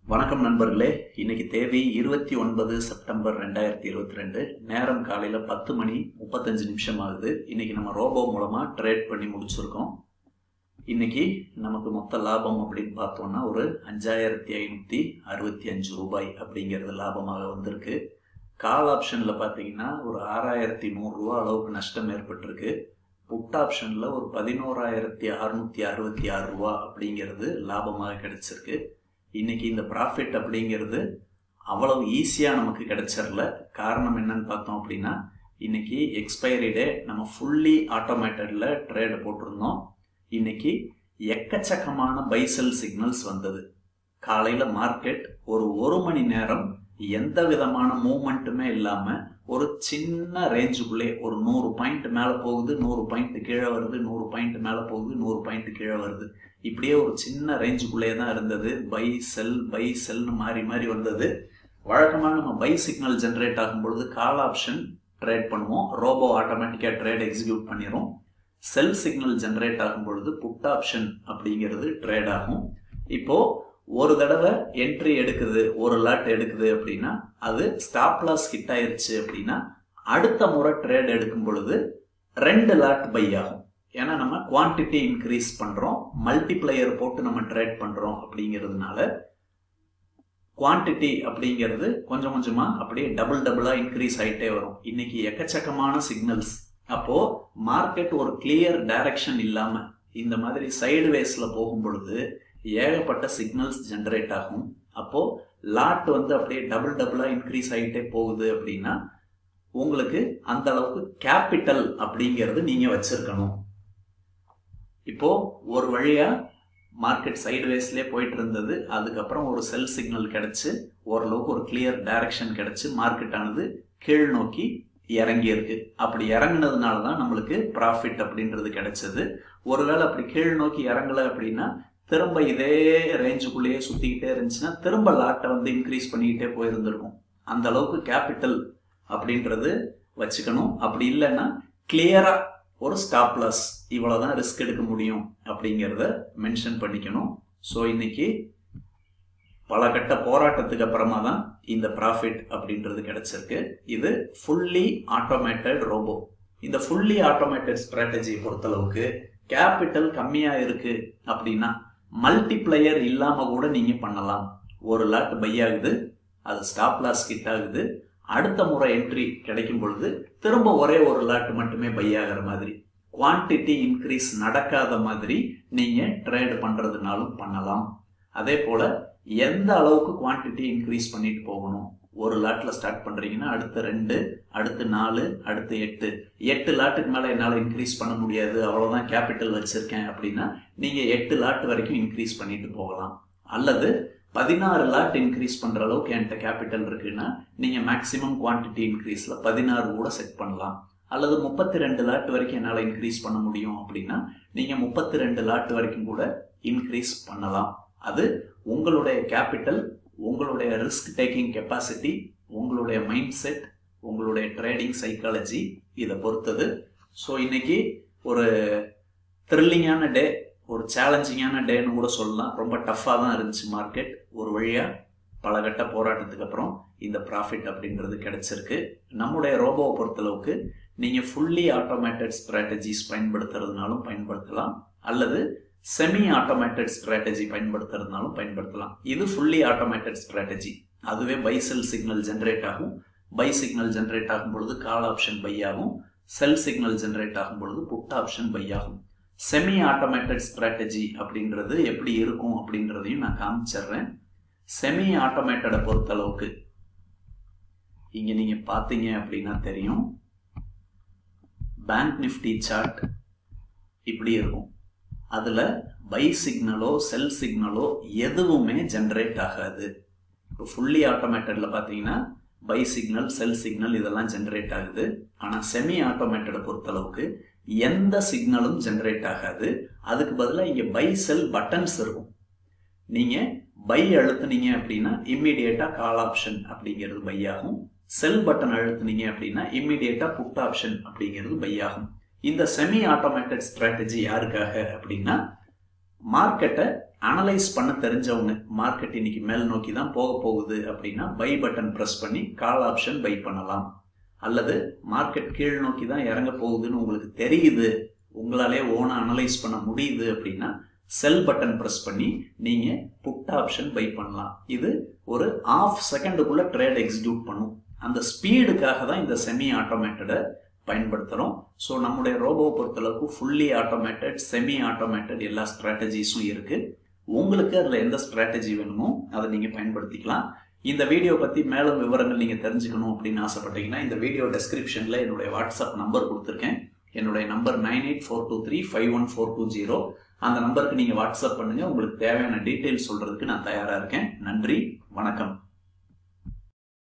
வணக்கம் நண்பர்களே இன்னைக்கு தேதி இருபத்தி ஒன்பது செப்டம்பர் ரெண்டாயிரத்தி இருபத்தி ரெண்டு நேரம் காலையில பத்து மணி முப்பத்தஞ்சு நிமிஷம் ஆகுது இன்னைக்கு நம்ம ரோபோ மூலமா ட்ரேட் பண்ணி முடிச்சிருக்கோம் இன்னைக்கு நமக்கு மொத்த லாபம் அப்படின்னு பார்த்தோம்னா ஒரு அஞ்சாயிரத்தி ஐநூத்தி அறுபத்தி அஞ்சு ரூபாய் அப்படிங்கிறது லாபமாக வந்திருக்கு கால் ஆப்ஷன்ல பாத்தீங்கன்னா ஒரு ஆறாயிரத்தி நூறு ரூபா அளவுக்கு நஷ்டம் ஏற்பட்டிருக்கு புட் ஆப்ஷன்ல ஒரு பதினோராயிரத்தி அறுநூத்தி அறுபத்தி ஆறு ரூபா அப்படிங்கிறது லாபமாக கிடைச்சிருக்கு இன்னைக்கு இந்த ப்ராஃபிட் அப்படிங்கிறது அவ்வளவு ஈஸியாக நமக்கு கிடைச்சிடல காரணம் என்னன்னு பார்த்தோம் அப்படின்னா இன்னைக்கு எக்ஸ்பைரி டே நம்ம ஃபுல்லி ஆட்டோமேட்டடில் ட்ரேடு போட்டிருந்தோம் இன்னைக்கு எக்கச்சக்கமான பைசல் சிக்னல்ஸ் வந்தது காலையில் மார்க்கெட் ஒரு ஒரு மணி நேரம் எந்த விதமான மூமெண்ட்டுமே இல்லாமல் ஒரு சின்ன ரேஞ்சுக்குள்ளே ஒரு நூறு பாயிண்ட் மேலே போகுது நூறு பாயிண்ட் கீழே வருது நூறு பாயிண்ட் மேலே போகுது நூறு பாயிண்ட் கீழே வருது இப்படியே ஒரு சின்ன ரேஞ்சுக்குள்ளே தான் இருந்தது பை செல் பை செல்னு மாறி மாறி வந்தது வழக்கமாக நம்ம பை சிக்னல் ஜென்ரேட் ஆகும் பொழுது கால் ஆப்ஷன் ட்ரேட் பண்ணுவோம் ரோபோ ஆட்டோமேட்டிக்காக ட்ரேட் எக்ஸிக்யூட் பண்ணிடும் செல் சிக்னல் ஜென்ரேட் ஆகும் பொழுது புட் ஆப்ஷன் அப்படிங்கிறது ட்ரேட் ஆகும் இப்போ ஒரு தடவை என்ட்ரி எடுக்குது ஒரு லாட் எடுக்குது அப்படின்னா அது ஸ்டாப் லாஸ் ஹிட் ஆயிருச்சு அப்படின்னா அடுத்த முறை ட்ரேட் எடுக்கும் பொழுது ரெண்டு லாட் பை ஆகும் ஏன்னா நம்ம குவான்டிட்டி இன்க்ரீஸ் பண்றோம் மல்டிப்ளையர் போட்டு நம்ம ட்ரேட் பண்றோம் அப்படிங்கிறதுனால குவான்டிட்டி அப்படிங்கிறது கொஞ்சம் கொஞ்சமா அப்படியே டபுள் டபுளா இன்க்ரீஸ் ஆயிட்டே வரும் இன்னைக்கு எக்கச்சக்கமான சிக்னல்ஸ் அப்போ மார்க்கெட் ஒரு கிளியர் டைரக்ஷன் இல்லாம இந்த மாதிரி சைடு வேஸ்ல போகும் பொழுது ஏகப்பட்ட சிக்னல்ஸ் ஜென்ரேட் ஆகும் அப்போ லாட் வந்து அப்படியே டபுள் டபுளா இன்க்ரீஸ் ஆகிட்டே போகுது அப்படின்னா உங்களுக்கு அந்த அளவுக்கு கேபிட்டல் அப்படிங்கிறது நீங்க வச்சிருக்கணும் இப்போ ஒரு வழியா மார்க்கெட் சைடுவேஸ்லேயே போயிட்டு இருந்தது அதுக்கப்புறம் ஒரு செல் சிக்னல் கிடைச்சு ஓரளவுக்கு ஒரு கிளியர் டைரக்ஷன் கிடைச்சு மார்க்கெட் ஆனது கீழ் நோக்கி இறங்கி இருக்கு அப்படி இறங்குனதுனால தான் நம்மளுக்கு ப்ராஃபிட் அப்படின்றது கிடைச்சது ஒருவேளை அப்படி கீழ் நோக்கி இறங்கல அப்படின்னா திரும்ப இதே ரேஞ்சுக்குள்ளேயே சுத்திக்கிட்டே இருந்துச்சுன்னா திரும்ப லாட்டை வந்து இன்க்ரீஸ் பண்ணிக்கிட்டே போயிருந்திருக்கும் அந்த அளவுக்கு கேபிட்டல் அப்படின்றது வச்சுக்கணும் அப்படி இல்லைன்னா கிளியரா ஒரு ஸ்டாப் லாஸ் இவ்வளவுதான் ரிஸ்க் எடுக்க முடியும் அப்படிங்கிறத மென்ஷன் பண்ணிக்கணும் ஸோ இன்னைக்கு பல கட்ட போராட்டத்துக்கு அப்புறமா தான் இந்த ப்ராஃபிட் அப்படின்றது கிடைச்சிருக்கு இது ஃபுல்லி ஆட்டோமேட்டட் ரோபோ இந்த ஃபுல்லி ஆட்டோமேட்டட் ஸ்ட்ராட்டஜி பொறுத்தளவுக்கு கேபிட்டல் கம்மியா இருக்கு அப்படின்னா மல்டிப்ளையர் இல்லாம கூட நீங்க பண்ணலாம் ஒரு லாட் பை ஆகுது அது ஸ்டாப் லாஸ் கிட் ஆகுது அடுத்த முறை என்ட்ரி கிடைக்கும் பொழுது திரும்ப ஒரே ஒரு லாட் மட்டுமே பை ஆகிற மாதிரி குவான்டிட்டி இன்க்ரீஸ் நடக்காத மாதிரி நீங்க ட்ரேட் பண்றதுனாலும் பண்ணலாம் அதே போல எந்த அளவுக்கு குவான்டிட்டி இன்க்ரீஸ் பண்ணிட்டு போகணும் ஒரு லாட்ல ஸ்டார்ட் பண்றீங்கன்னா அடுத்து ரெண்டு அடுத்து நாலு அடுத்து எட்டு எட்டு லாட்டுக்கு மேல என்னால இன்க்ரீஸ் பண்ண முடியாது அவ்வளவுதான் கேபிட்டல் வச்சிருக்கேன் அப்படின்னா நீங்க எட்டு லாட் வரைக்கும் இன்க்ரீஸ் பண்ணிட்டு போகலாம் அல்லது பதினாறு லாட் இன்க்ரீஸ் பண்ற அளவுக்கு என்கிட்ட கேபிட்டல் இருக்குன்னா நீங்க மேக்சிமம் குவான்டிட்டி இன்க்ரீஸ்ல பதினாறு கூட செட் பண்ணலாம் அல்லது முப்பத்தி ரெண்டு லாட் வரைக்கும் என்னால் இன்க்ரீஸ் பண்ண முடியும் அப்படின்னா நீங்க முப்பத்தி ரெண்டு லாட் வரைக்கும் கூட இன்க்ரீஸ் பண்ணலாம் அது உங்களுடைய கேபிட்டல் உங்களுடைய ரிஸ்க் டேக்கிங் கெப்பாசிட்டி உங்களுடைய மைண்ட் செட் உங்களுடைய ட்ரேடிங் சைக்காலஜி இதை பொறுத்தது ஸோ இன்னைக்கு ஒரு த்ரில்லிங்கான டே ஒரு சேலஞ்சிங்கான டேன்னு கூட சொல்லலாம் ரொம்ப டஃப்பாக தான் இருந்துச்சு மார்க்கெட் ஒரு வழியாக பல கட்ட போராட்டத்துக்கு அப்புறம் இந்த ப்ராஃபிட் அப்படின்றது கிடைச்சிருக்கு நம்முடைய ரோபோவை பொறுத்தளவுக்கு நீங்கள் ஃபுல்லி ஆட்டோமேட்டட் ஸ்ட்ராட்டஜிஸ் பயன்படுத்துறதுனாலும் பயன்படுத்தலாம் அல்லது செமி ஆட்டோமேட்டட் ஸ்ட்ராட்டஜி பயன்படுத்துறதுனாலும் பயன்படுத்தலாம் இது ஃபுல்லி ஆட்டோமேட்டட் ஸ்ட்ராட்டஜி அதுவே பை செல் சிக்னல் ஜென்ரேட் ஆகும் பை சிக்னல் ஜென்ரேட் ஆகும் பொழுது கால் ஆப்ஷன் பை ஆகும் செல் சிக்னல் ஜென்ரேட் ஆகும் பொழுது புட் ஆப்ஷன் பை ஆகும் செமி ஆட்டோமேட்டட் ஸ்ட்ராட்டஜி அப்படின்றது எப்படி இருக்கும் அப்படின்றதையும் நான் காமிச்சிடுறேன் செமி ஆட்டோமேட்டடை பொறுத்தளவுக்கு இங்க நீங்க பாத்தீங்க அப்படின்னா தெரியும் பேங்க் நிஃப்டி சார்ட் இப்படி இருக்கும் அதுல பை சிக்னலோ செல் சிக்னலோ எதுவுமே ஜென்ரேட் ஆகாது இப்போ ஃபுல்லி ஆட்டோமேட்டட்ல பாத்தீங்கன்னா பை சிக்னல் செல் சிக்னல் இதெல்லாம் ஜென்ரேட் ஆகுது ஆனா செமி ஆட்டோமேட்டடை பொறுத்தளவுக்கு எந்த சிக்னலும் ஜென்ரேட் ஆகாது அதுக்கு பதிலாக இங்க பை செல் பட்டன்ஸ் இருக்கும் நீங்க பை அழுத்துனீங்க அப்படின்னா இம்மிடியேட்டா கால் ஆப்ஷன் அப்படிங்கிறது பை ஆகும் செல் பட்டன் அழுத்துனீங்க அப்படின்னா இம்மிடியேட்டா புட் ஆப்ஷன் அப்படிங்கிறது பை ஆகும் இந்த செமி ஆட்டோமேட்டட் ஸ்ட்ராட்டஜி யாருக்காக அப்படின்னா மார்க்கெட்டை அனலைஸ் பண்ண தெரிஞ்சவங்க மார்க்கெட் இன்னைக்கு மேல் நோக்கி தான் போக போகுது அப்படின்னா பை பட்டன் ப்ரெஸ் பண்ணி கால் ஆப்ஷன் பை பண்ணலாம் அல்லது மார்க்கெட் கீழ் நோக்கி தான் இறங்க போகுதுன்னு உங்களுக்கு தெரியுது உங்களாலே ஓனா அனலைஸ் பண்ண முடியுது அப்படின்னா செல் பட்டன் ப்ரெஸ் பண்ணி நீங்க புட் ஆப்ஷன் பை பண்ணலாம் இது ஒரு ஆஃப் செகண்டுக்குள்ள ட்ரேட் எக்ஸிக்யூட் பண்ணும் அந்த ஸ்பீடுக்காக தான் இந்த செமி ஆட்டோமேட்டடை பயன்படுத்துகிறோம் ஸோ நம்முடைய ரோபோ பொறுத்தளவுக்கு ஃபுல்லி ஆட்டோமேட்டட் செமி ஆட்டோமேட்டட் எல்லா ஸ்ட்ராட்டஜிஸும் இருக்கு உங்களுக்கு அதில் எந்த ஸ்ட்ராட்டஜி வேணுமோ அதை நீங்கள் பயன்படுத்திக்கலாம் இந்த வீடியோ பற்றி மேலும் விவரங்கள் நீங்கள் தெரிஞ்சுக்கணும் அப்படின்னு ஆசைப்பட்டீங்கன்னா இந்த வீடியோ டெஸ்கிரிப்ஷனில் என்னுடைய வாட்ஸ்அப் நம்பர் கொடுத்துருக்கேன் என்னுடைய number nine eight four two three five one four two zero அந்த நம்பருக்கு நீங்கள் வாட்ஸ்அப் பண்ணுங்கள் உங்களுக்கு தேவையான டீட்டெயில்ஸ் சொல்கிறதுக்கு நான் தயாராக இருக்கேன் நன்றி வணக்கம்